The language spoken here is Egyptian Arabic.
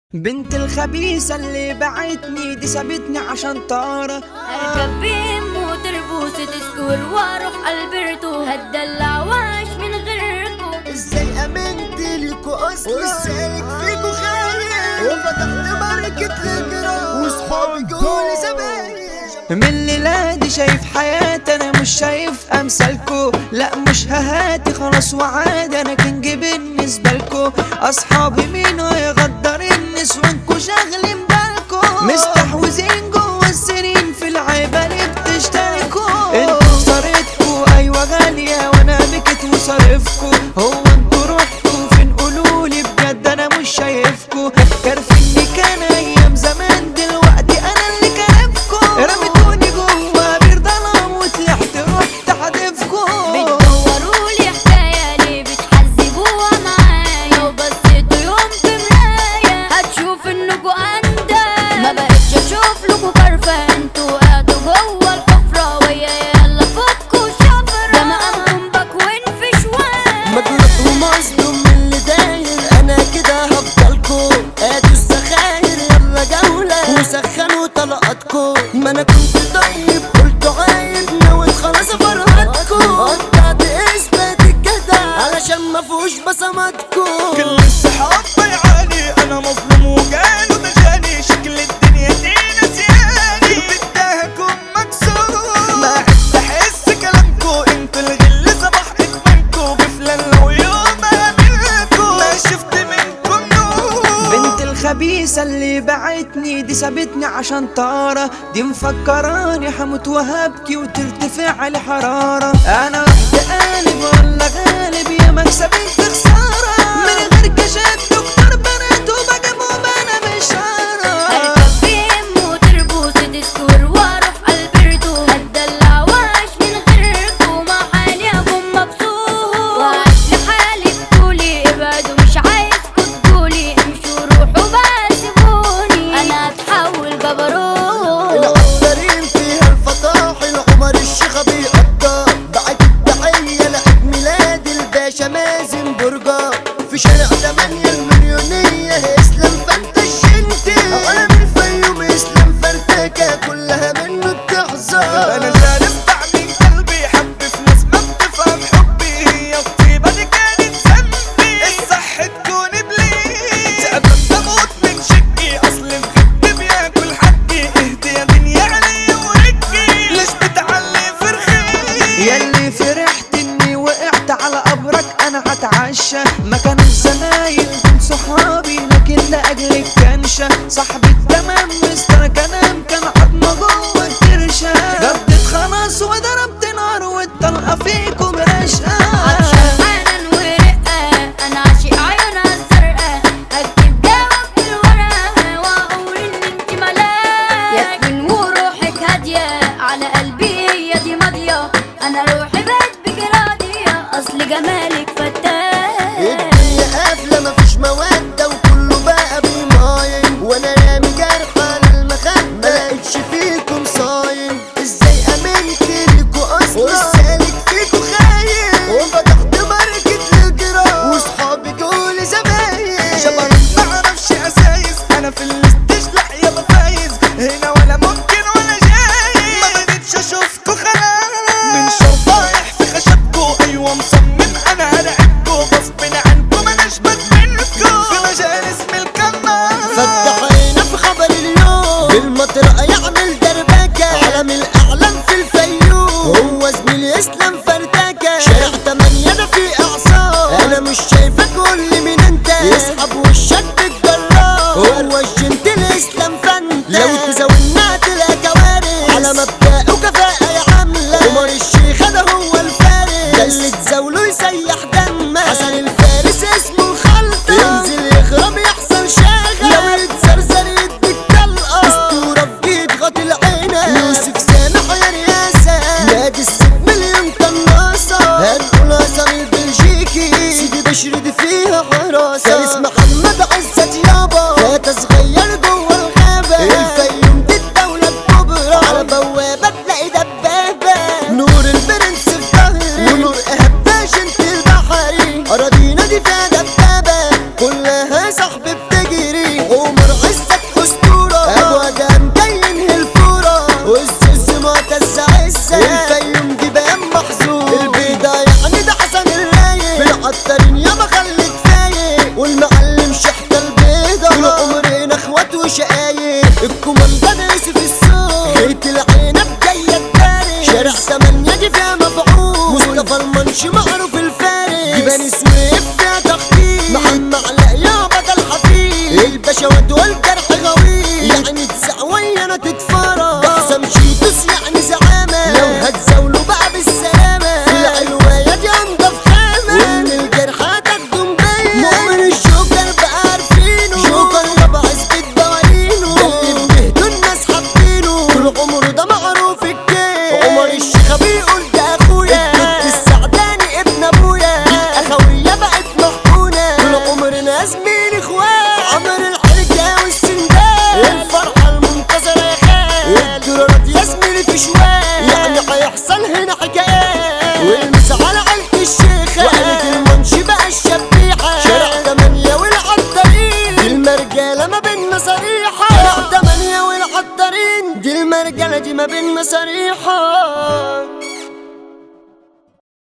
بنت الخبيثة اللي بعتني دي سابتني عشان طارة اركب بيمو تربوس تسكر واروح البرتو هتدلع واش من غيركو ازاي امنت ليكوا اصلا وازاي فيكوا خايف وفتحت ماركة الجرا وصحابي جولي زباين من الليلة دي شايف حياتي انا مش شايف امثالكو لا مش ههاتي خلاص وعاد انا كنج بالنسبة لكو اصحابي مين هيغدر النسوانكو شاغلين بالكو مستحوذين جوا السنين في العيبة اللي بتشتركوا انتوا صارتكو ايوه غالية وانا بكت وصارفكو هو انتوا روحكو فين قولولي بجد انا مش شايفكو كارفيني كان ايام زمان دلوقتي انا اللي كارفكو رميتوني جوا بير ظلام وطلعت رحت حدفكو بتدوروا لي حكايه ليه بتحذبوها معايا لو بصيتوا يوم في مرايه هتشوف انكوا اندى ما بقتش اشوف لكوا كرفه انتوا قاعدوا جوه الحفره ويا يلا فكوا شفره ده مقامكم بكوين في شوال مجروح ومظلوم من اللي داير انا كده هفضلكوا ادوا السخاير يلا جولة وسخنوا طلقاتكوا ما انا كنت طيب قلت عايب نويت خلاص افرهدكوا قطعت اثبات الجدع علشان ما فيهوش بصماتكوا كل الصحاب بيعاني انا مظلوم وقالوا ده جاني شكل الدنيا دي نسياني بداهكم مكسور ما عدت احس كلامكو انتوا الغل صباح اكملكو بفلان لو يوم اقابلكو ما شفت منكم نور بنت الخبيثة اللي بعتني دي سابتني عشان طارة دي مفكراني حموت وهبكي وترتفع الحرارة انا رحت قالب ولا غالب يا مكسب انت خسارة من غير كشات دكتور بنات وبجيبهم انا بشارة اركب بيمو تربوس تسكر واروح البرتو هتدلع واش من غيركو مع حالي اكون مبسوط واعيش لحالي بطولي ابعدوا مش عايزكوا تقولي امشوا روحوا بس سيبوني انا اتحول جبروت العطارين فيها الفطاحل عمر الشيخة بيقطع بعت التحية لعيد ميلاد الباشا مازن برجة في شارع تمانية المليونية اسلام فرتش انت عالم الفيوم اسلام فرتكة كلها منه بتحذر انا جالس بعمل قلبي حب في ناس ما بتفهم حبي هي الطيبة دي كانت ذنبي الصح تكون بليد تعبت بموت من شقي اصل مخد بياكل حقي اهدي يا دنيا علي ورقي ليش بتعلي فرخي ياللي فرحت اني وقعت على قبرك انا هتعشى مكان الزمايل دول صحابي لكن لاجلك كنشة صاحبي التمام مستر كلام كان عظمة جوه الكرشة جبت خلاص وضربت نار والطلقة فيكم رشقة عطشان حنان ورقة أنا عاشق عيونها الزرقاء أكتب جواب في الورقة وأقول إن أنت ملاك ياسمين وروحك هادية على قلبي هي دي ماضية أنا روحي بقت بك راضية أصل جمالك فتاك الدنيا قافلة مفيش مودة وكله بقى بيماين وانا رامي جرح على المخدة ملقتش فيكم صاين ازاي امنت ليكوا اصلا وسالك فيكوا خاين وفتحت ماركة للجراح وصحابي جولي زباين شبر معرفش اسايس انا في الاستيج لا يابا فايز هنا ولا ممكن ولا جاي ما بديتش اشوفكوا خلاص من شرطايح في خشبكوا ايوه مصمم انا هلعبكوا غصب عنكم انا اشبك منكوا في مجال اسم الكمان فتح عينا في خبر اليوم بالمطرقة يعمل دربكة علم الأعلام في الفيوم هو زميلي اسلام فرتكة شارع تمانية أنا في إعصار أنا مش شايفك قول لي مين أنت يسحب وشك بالجرار هو الجنتل اسلام فانت لو تزودنا تلاقي كوارث على مبدأ وكفاءة يا عاملة عمر الشيخ ده هو الفارس ده اللي تزاوله يسيح دمك حسن الفارس اسمه الخلطة ينزل يخرب يحصل شغل لو يتزرزر يديك طلقة اسطورة في جيد غطي العينة يوسف سامح يا رياسة نادي الست مليون قناصة هنقول عصام البلجيكي سيدي بشرد فيها حراسة فارس محمد عزت يابا فات صغير جوه الغابة الفيوم دي الدولة الكبرى على بوابة تلاقي دبابة نور البرنس في ظهري ونور ايهاب باشا انت البحري اراضينا دي فيها دبابة كلها صاحب بتجري عمر موال عمر الحركة والسندال الفرحة المنتظرة يا خال الدولارات يا زميلي في شوال يعني هيحصل هنا حكايات والمس على عيلة الشيخة وعيلة المنشي بقى الشبيحة شارع تمانية والعطارين دي المرجالة ما بينا صريحة شارع تمانية والعطارين دي المرجالة دي ما بينا صريحة